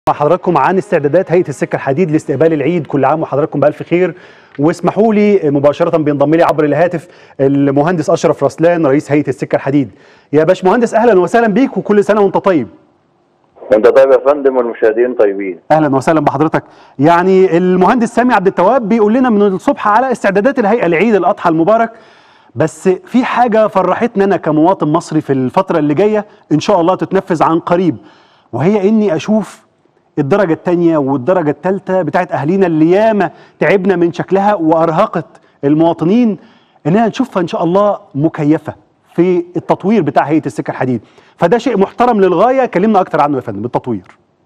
مع حضراتكم عن استعدادات هيئه السكه الحديد لاستقبال العيد كل عام وحضراتكم بالف خير واسمحوا لي مباشره بينضم لي عبر الهاتف المهندس اشرف رسلان رئيس هيئه السكه الحديد يا باشمهندس اهلا وسهلا بيك وكل سنه وانت طيب انت طيب يا فندم والمشاهدين طيبين اهلا وسهلا بحضرتك يعني المهندس سامي عبد التواب بيقول لنا من الصبح على استعدادات الهيئه لعيد الاضحى المبارك بس في حاجه فرحتنا انا كمواطن مصري في الفتره اللي جايه ان شاء الله تتنفذ عن قريب وهي اني اشوف الدرجه الثانيه والدرجه الثالثه بتاعت اهالينا اللي ياما تعبنا من شكلها وارهقت المواطنين انها نشوفها ان شاء الله مكيفه في التطوير بتاع هيئه السكه الحديد فده شيء محترم للغايه كلمنا اكتر عنه يا فندم التطوير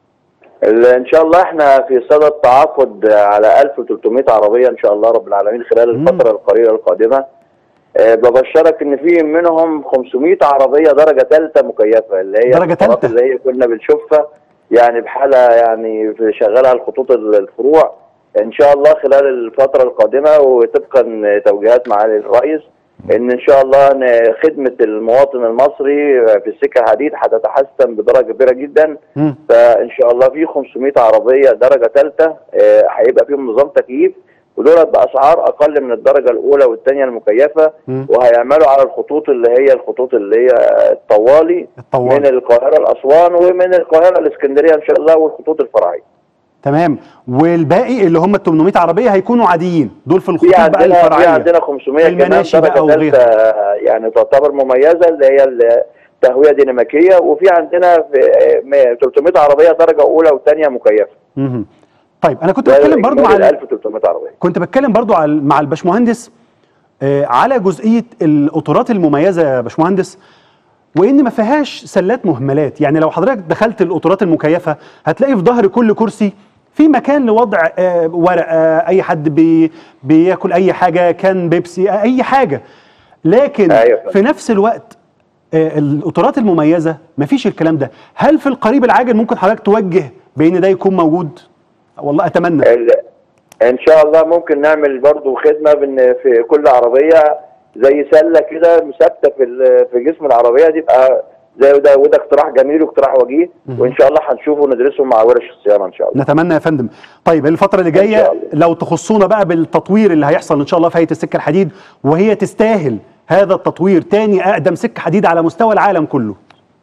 ان شاء الله احنا في صدد تعاقد على 1300 عربيه ان شاء الله رب العالمين خلال الفتره القريبه القادمه أه ببشرك ان في منهم 500 عربيه درجه ثالثه مكيفه اللي هي درجة تالتة؟ اللي هي كنا بنشوفها يعني بحاله يعني في شغاله على الخطوط الفروع ان شاء الله خلال الفتره القادمه وطبقا توجيهات معالي الرئيس ان ان شاء الله إن خدمه المواطن المصري في السكه الحديد هتتحسن بدرجه كبيره جدا مم. فان شاء الله في 500 عربيه درجه ثالثه هيبقى فيهم نظام تكييف ودول باسعار اقل من الدرجه الاولى والثانيه المكيفه مم. وهيعملوا على الخطوط اللي هي الخطوط اللي هي الطوالي الطوال من القاهره لاسوان ومن القاهره الاسكندريه ان شاء الله والخطوط الفرعيه تمام والباقي اللي هم ال 800 عربيه هيكونوا عاديين دول في في الخطوط بقى عندنا في الفرعيه عندنا 500 كمان المناشي بقى درجه وغيرها. ثالثه يعني تعتبر مميزه اللي هي التهويه ديناميكيه وفي عندنا في 300 عربيه درجه اولى وثانيه مكيفه مهم. طيب انا كنت ده بتكلم برضو مع الإجمالي ال- 1300 عربيه كنت بتكلم برضو على مع الباشمهندس آه، على جزئيه القطارات المميزه يا باشمهندس وان ما فيهاش سلات مهملات يعني لو حضرتك دخلت القطارات المكيفه هتلاقي في ظهر كل كرسي في مكان لوضع آه، ورقه اي حد بي بياكل اي حاجه كان بيبسي آه، اي حاجه لكن أيوة فندم. في نفس الوقت آه، القطارات المميزه مفيش الكلام ده هل في القريب العاجل ممكن حضرتك توجه بان ده يكون موجود والله اتمنى ال- ان شاء الله ممكن نعمل برضو خدمه بان في كل عربيه زي سله كده ثابته في ال- في جسم العربيه دي يبقى زي وده وده اقتراح جميل واقتراح وجيه وان شاء الله هنشوفه وندرسه مع ورش الصيانه ان شاء الله نتمنى يا فندم طيب الفترة اللي إن شاء جاية الله. لو تخصونا بقى بالتطوير اللي هيحصل إن شاء الله في هيئة السكة الحديد وهي تستاهل هذا التطوير تاني أقدم سكة حديد على مستوى العالم كله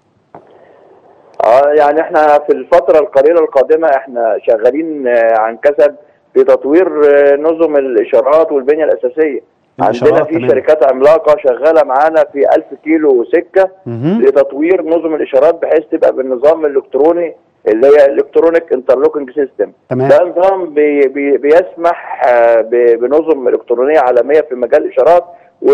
اه يعني احنا في الفترة القليلة القادمة احنا شغالين آه، عن كسب في تطوير آه، نظم الاشارات والبنية الاساسية عندنا الإشارات، في تمام. شركات عملاقة شغالة معانا في 1000 كيلو سكة مهم. لتطوير نظم الاشارات بحيث تبقى بالنظام الالكتروني اللي هي الكترونيك انترلوكينج سيستم تمام. ده نظام بي بي بيسمح آه، ب- بنظم الكترونيه عالميه في مجال الاشارات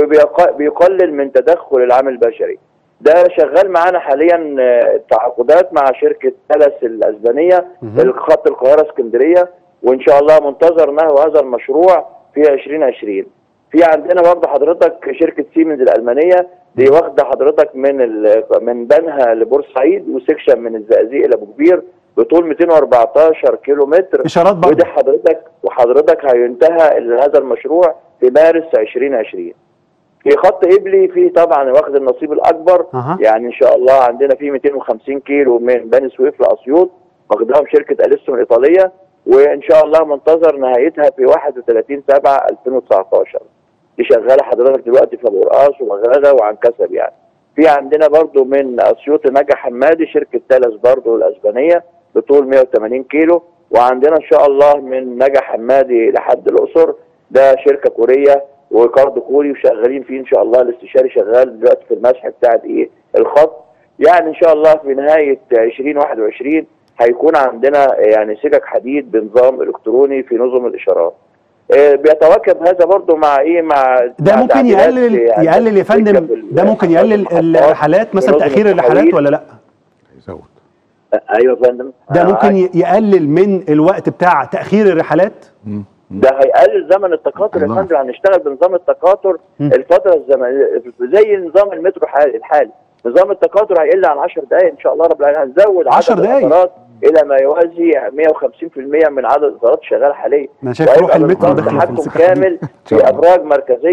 وبيقلل من تدخل العامل البشري ده شغال معانا حاليا آه، تعاقدات مع شركه تلس الاسبانيه مهم. خط القاهره اسكندريه وان شاء الله منتظر نهو هذا المشروع في 2020 في عندنا برضه حضرتك شركه سيمنز الالمانيه دي واخده حضرتك من ال- من بنها لبورسعيد وسكشن من الزقازيق لابو كبير بطول 214 كيلو متر إشارات وده برضه حضرتك وحضرتك هينتهى هذا المشروع في مارس 2020 في خط ابلي في طبعا واخد النصيب الاكبر أها. يعني ان شاء الله عندنا في 250 كيلو من بني سويف لاسيوط واخداهم شركه اليستون الايطاليه وان شاء الله منتظر نهايتها في 31 7 2019 دي شغاله حضرتك دلوقتي في ابو رقاص ومغرده وعن كسب يعني في عندنا برضو من اسيوط نجا حمادي شركه تالس برضو الاسبانيه بطول 180 كيلو وعندنا ان شاء الله من نجا حمادي لحد الاقصر ده شركه كوريه وكارد كوري وشغالين فيه ان شاء الله الاستشاري شغال دلوقتي في المسح بتاع ايه الخط يعني ان شاء الله في نهايه 2021 هيكون عندنا يعني سكك حديد بنظام الكتروني في نظم الاشارات آه، بيتواكب هذا برضو مع ايه مع ده مع ممكن تعديلات يقلل يعني يقلل يا السكة فندم في ال- ده ممكن يقلل المحطات الرحلات مثلا ونظم تأخير الرحلات التحويل. ولا لا يزود ايوه يا فندم ده أنا ممكن معاك. ي- يقلل من الوقت بتاع تأخير الرحلات مم. ده هيقلل زمن التقاطر يا الله. فندم هنشتغل بنظام التقاطر مم. الفتره الزمنيه زي نظام المترو حال- الحالي نظام التقاطر هيقل عن 10 دقائق ان شاء الله رب العالمين هنزود 10 عدد دقايق؟ القطارات الى ما يوازي 150% من عدد القطارات الشغاله حاليا أنا شايف روح وهيبقى المترو بنظام داخلة في تحكم السكة الحديد. كامل شاء في الله. ابراج مركزيه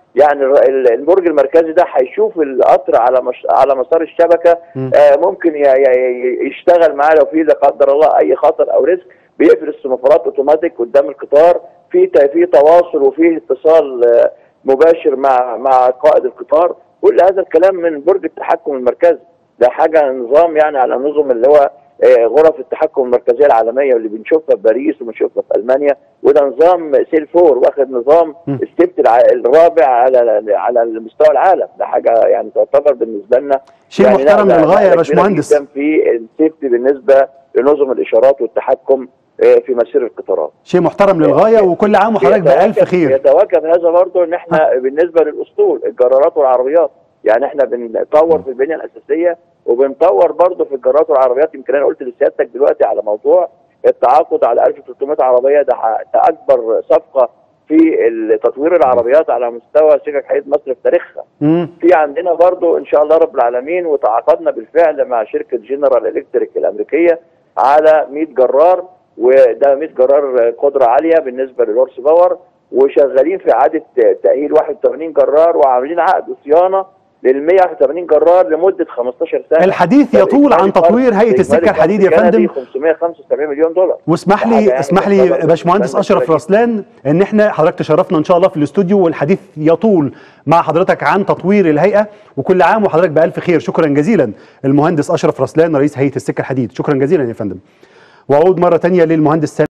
يعني الر- ال- البرج المركزي ده هيشوف القطر على مش على مسار الشبكه مم. آه ممكن ي- ي- ي- يشتغل معاه لو في لا قدر الله اي خطر او ريسك بيقفل السمافورات اوتوماتيك قدام القطار في ت- في تواصل وفي اتصال آه، مباشر مع مع قائد القطار كل هذا الكلام من برج التحكم المركزي ده حاجه نظام يعني على نظم اللي هو آه، غرف التحكم المركزيه العالميه واللي بنشوفها في باريس وبنشوفها في المانيا وده نظام سيل فور واخد نظام م. السيفت الع- الرابع على على مستوى العالم ده حاجه يعني تعتبر بالنسبه لنا شيء يعني محترم نقلة- للغايه يا نقلة كبيرة باشمهندس جدا في السيفتي بالنسبه لنظم الاشارات والتحكم آه، في مسير القطارات شيء محترم للغايه وكل عام وحضرتك بألف يتواكب- خير يتواكب هذا برضه ان احنا بالنسبه للاسطول الجرارات والعربيات يعني احنا بنطور في البنيه الاساسيه وبنطور برضه في الجرارات والعربيات يمكن انا قلت لسيادتك دلوقتي على موضوع التعاقد على 1300 عربيه ده ح- ده اكبر صفقه في تطوير العربيات على مستوى سكك حديد مصر في تاريخها مم. في عندنا برضو ان شاء الله رب العالمين وتعاقدنا بالفعل مع شركه جنرال الكتريك الامريكيه على 100 جرار وده 100 جرار قدره عاليه بالنسبه للهورس باور وشغالين في اعاده تاهيل 81 جرار وعاملين عقد صيانه لل 181 جرار لمده 15 سنه الحديث يطول عن تطوير هيئه السكه الحديد يا فندم 575 مليون دولار واسمح حاجة لي يعني اسمح لي تعتبر باشمهندس بالنسبة لنا اشرف كبيرة رسلان ان احنا حضرتك تشرفنا ان شاء الله في الاستوديو والحديث يطول مع حضرتك عن تطوير الهيئه وكل عام وحضرتك بالف خير شكرا جزيلا المهندس اشرف رسلان رئيس هيئه السكه الحديد شكرا جزيلا يا فندم واعود مره تانية للمهندس سامي